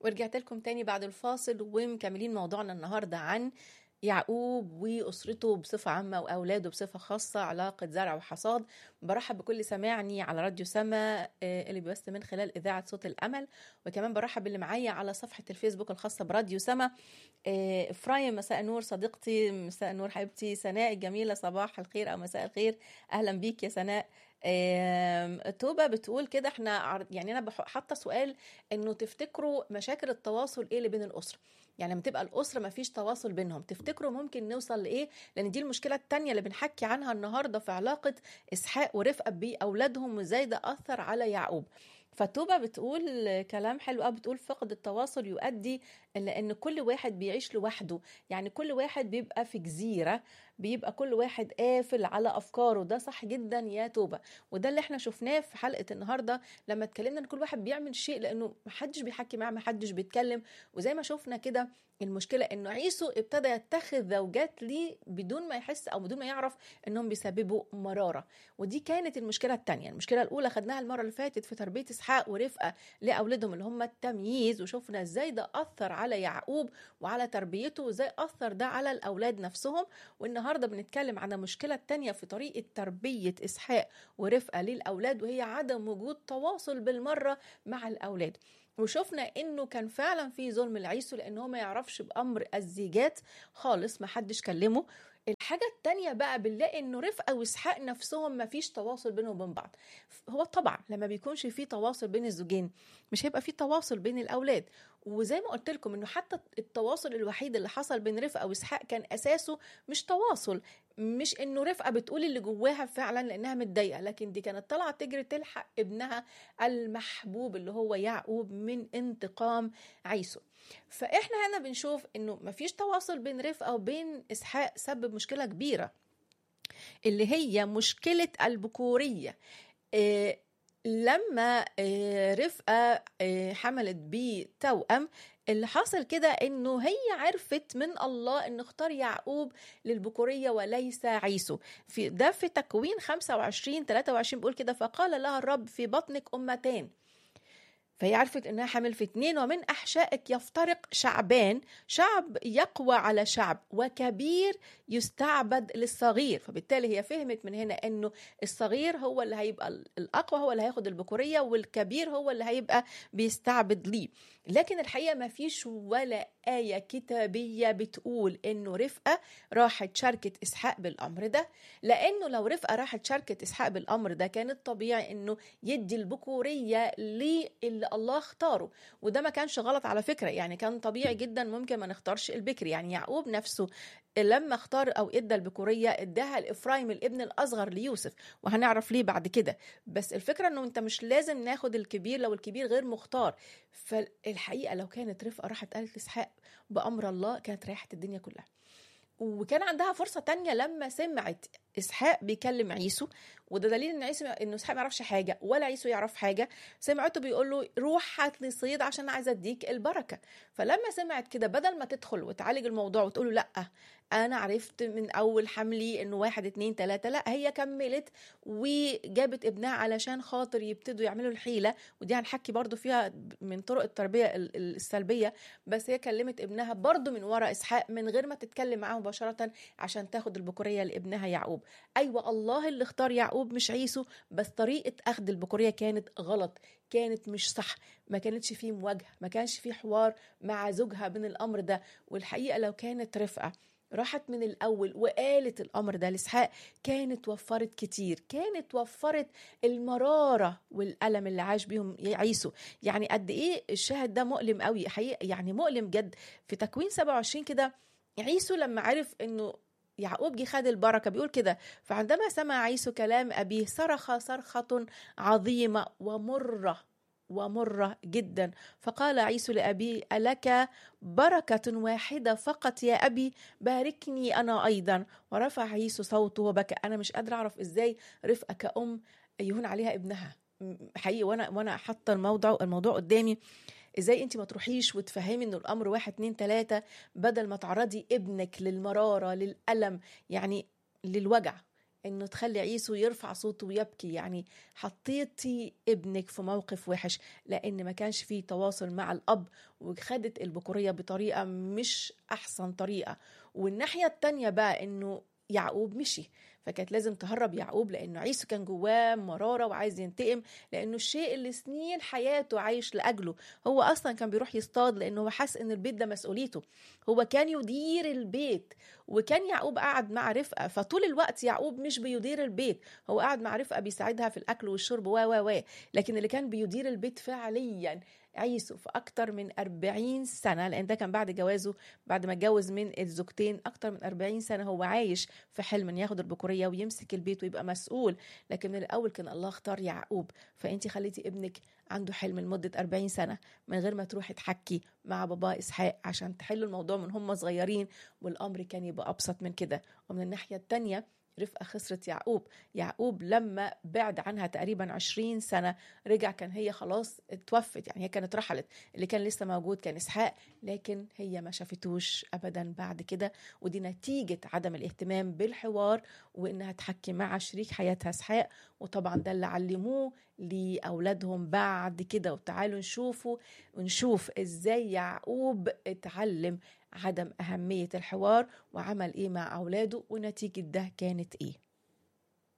ورجعت لكم تاني بعد الفاصل ومكملين موضوعنا النهارده عن يعقوب واسرته بصفه عامه واولاده بصفه خاصه علاقه زرع وحصاد برحب بكل سماعني على راديو سما آه، اللي بيبث من خلال اذاعه صوت الامل وكمان برحب باللي معايا على صفحه الفيسبوك الخاصه براديو سما آه، افرايم مساء النور صديقتي مساء النور حبيبتي سناء الجميله صباح الخير او مساء الخير اهلا بيك يا سناء آم، توبة بتقول كده احنا عر- يعني انا بح- حاطه سؤال انه تفتكروا مشاكل التواصل ايه اللي بين الاسره يعني لما تبقى الاسره ما فيش تواصل بينهم تفتكروا ممكن نوصل لايه لان دي المشكله التانية اللي بنحكي عنها النهارده في علاقه اسحاق ورفقه باولادهم وازاي ده اثر على يعقوب فتوبة بتقول كلام حلو قوي بتقول فقد التواصل يؤدي إلى ان كل واحد بيعيش لوحده يعني كل واحد بيبقى في جزيره بيبقى كل واحد قافل على افكاره ده صح جدا يا توبه وده اللي احنا شفناه في حلقه النهارده لما اتكلمنا ان كل واحد بيعمل شيء لانه محدش بيحكي معاه محدش بيتكلم وزي ما شفنا كده المشكله انه عيسو ابتدى يتخذ زوجات ليه بدون ما يحس او بدون ما يعرف انهم بيسببوا مراره ودي كانت المشكله الثانيه المشكله الاولى خدناها المره اللي فاتت في تربيه اسحاق ورفقه لاولادهم اللي هم التمييز وشفنا ازاي ده اثر على يعقوب وعلى تربيته وازاي اثر ده على الاولاد نفسهم والنهارده بنتكلم عن المشكله الثانيه في طريقه تربيه اسحاق ورفقه للاولاد وهي عدم وجود تواصل بالمره مع الاولاد وشفنا انه كان فعلا في ظلم لعيسو لان هو ما يعرفش بامر الزيجات خالص ما حدش كلمه الحاجة التانية بقى بنلاقي انه رفقة واسحاق نفسهم ما فيش تواصل بينهم وبين بعض هو طبعا لما بيكونش في تواصل بين الزوجين مش هيبقى في تواصل بين الاولاد وزي ما قلت لكم انه حتى التواصل الوحيد اللي حصل بين رفقة واسحاق كان اساسه مش تواصل مش انه رفقة بتقول اللي جواها فعلا لانها متضايقة لكن دي كانت طالعة تجري تلحق ابنها المحبوب اللي هو يعقوب من انتقام عيسو فاحنا هنا بنشوف انه مفيش تواصل بين رفقة وبين اسحاق سبب مشكلة كبيرة اللي هي مشكلة البكورية إيه لما إيه رفقة إيه حملت بتوأم اللي حصل كده انه هي عرفت من الله ان اختار يعقوب للبكورية وليس عيسو في ده في تكوين 25 23 بيقول كده فقال لها الرب في بطنك امتان فهي عرفت انها حامل في اتنين ومن احشائك يفترق شعبان شعب يقوى على شعب وكبير يستعبد للصغير فبالتالي هي فهمت من هنا انه الصغير هو اللي هيبقى الاقوى هو اللي هياخد البكوريه والكبير هو اللي هيبقى بيستعبد ليه لكن الحقيقه ما فيش ولا ايه كتابيه بتقول انه رفقه راحت شاركت اسحاق بالامر ده لانه لو رفقه راحت شاركت اسحاق بالامر ده كان الطبيعي انه يدي البكوريه للي الله اختاره وده ما كانش غلط على فكره يعني كان طبيعي جدا ممكن ما نختارش البكر يعني يعقوب نفسه لما اختار او ادى البكوريه اداها لافرايم الابن الاصغر ليوسف وهنعرف ليه بعد كده بس الفكره انه انت مش لازم ناخد الكبير لو الكبير غير مختار فالحقيقه لو كانت رفقه راحت قالت لاسحاق بامر الله كانت ريحت الدنيا كلها وكان عندها فرصه تانية لما سمعت اسحاق بيكلم عيسو وده دليل ان عيسو انه اسحاق ما يعرفش حاجه ولا عيسو يعرف حاجه سمعته بيقول له روح هات لي صيد عشان عايزه اديك البركه فلما سمعت كده بدل ما تدخل وتعالج الموضوع وتقول له لا انا عرفت من اول حملي انه واحد اتنين تلاته لا هي كملت وجابت ابنها علشان خاطر يبتدوا يعملوا الحيله ودي هنحكي برضو فيها من طرق التربيه السلبيه بس هي كلمت ابنها برضو من ورا اسحاق من غير ما تتكلم معاه مباشره عشان تاخد البكوريه لابنها يعقوب ايوه الله اللي اختار يعقوب مش عيسو بس طريقه اخذ البكوريه كانت غلط كانت مش صح ما كانتش فيه مواجهه ما كانش فيه حوار مع زوجها من الامر ده والحقيقه لو كانت رفقه راحت من الاول وقالت الامر ده لاسحاق كانت وفرت كتير كانت وفرت المراره والالم اللي عاش بيهم عيسو يعني قد ايه الشاهد ده مؤلم قوي حقيقه يعني مؤلم جد في تكوين 27 كده عيسو لما عرف انه يعقوب جه خد البركه بيقول كده فعندما سمع عيسو كلام ابيه صرخ صرخه عظيمه ومره ومرة جدا فقال عيسو لأبيه ألك بركة واحدة فقط يا أبي باركني أنا أيضا ورفع عيسو صوته وبكى أنا مش قادرة أعرف إزاي رفقة كأم يهون عليها ابنها حقيقي وأنا وأنا حاطة الموضوع الموضوع قدامي ازاي انت ما تروحيش وتفهمي انه الامر واحد اتنين تلاته بدل ما تعرضي ابنك للمراره للالم يعني للوجع انه تخلي عيسو يرفع صوته ويبكي يعني حطيتي ابنك في موقف وحش لان ما كانش فيه تواصل مع الاب وخدت البكوريه بطريقه مش احسن طريقه والناحيه التانية بقى انه يعقوب مشي فكانت لازم تهرب يعقوب لانه عيسو كان جواه مراره وعايز ينتقم لانه الشيء اللي سنين حياته عايش لاجله هو اصلا كان بيروح يصطاد لانه هو حاسس ان البيت ده مسؤوليته هو كان يدير البيت وكان يعقوب قاعد مع رفقه فطول الوقت يعقوب مش بيدير البيت هو قاعد مع رفقه بيساعدها في الاكل والشرب و و و لكن اللي كان بيدير البيت فعليا عيسو في أكتر من 40 سنة لأن ده كان بعد جوازه بعد ما اتجوز من الزوجتين أكتر من 40 سنة هو عايش في حلم إن ياخد البكورية ويمسك البيت ويبقى مسؤول لكن من الأول كان الله اختار يعقوب فأنت خليتي ابنك عنده حلم لمدة 40 سنة من غير ما تروحي تحكي مع بابا إسحاق عشان تحلوا الموضوع من هم صغيرين والأمر كان يبقى أبسط من كده ومن الناحية التانية رفقة خسرت يعقوب يعقوب لما بعد عنها تقريبا عشرين سنة رجع كان هي خلاص اتوفت يعني هي كانت رحلت اللي كان لسه موجود كان إسحاق لكن هي ما شافتوش أبدا بعد كده ودي نتيجة عدم الاهتمام بالحوار وإنها تحكي مع شريك حياتها إسحاق وطبعا ده اللي علموه لأولادهم بعد كده وتعالوا نشوفوا ونشوف إزاي يعقوب اتعلم عدم أهمية الحوار وعمل إيه مع أولاده ونتيجة ده كانت إيه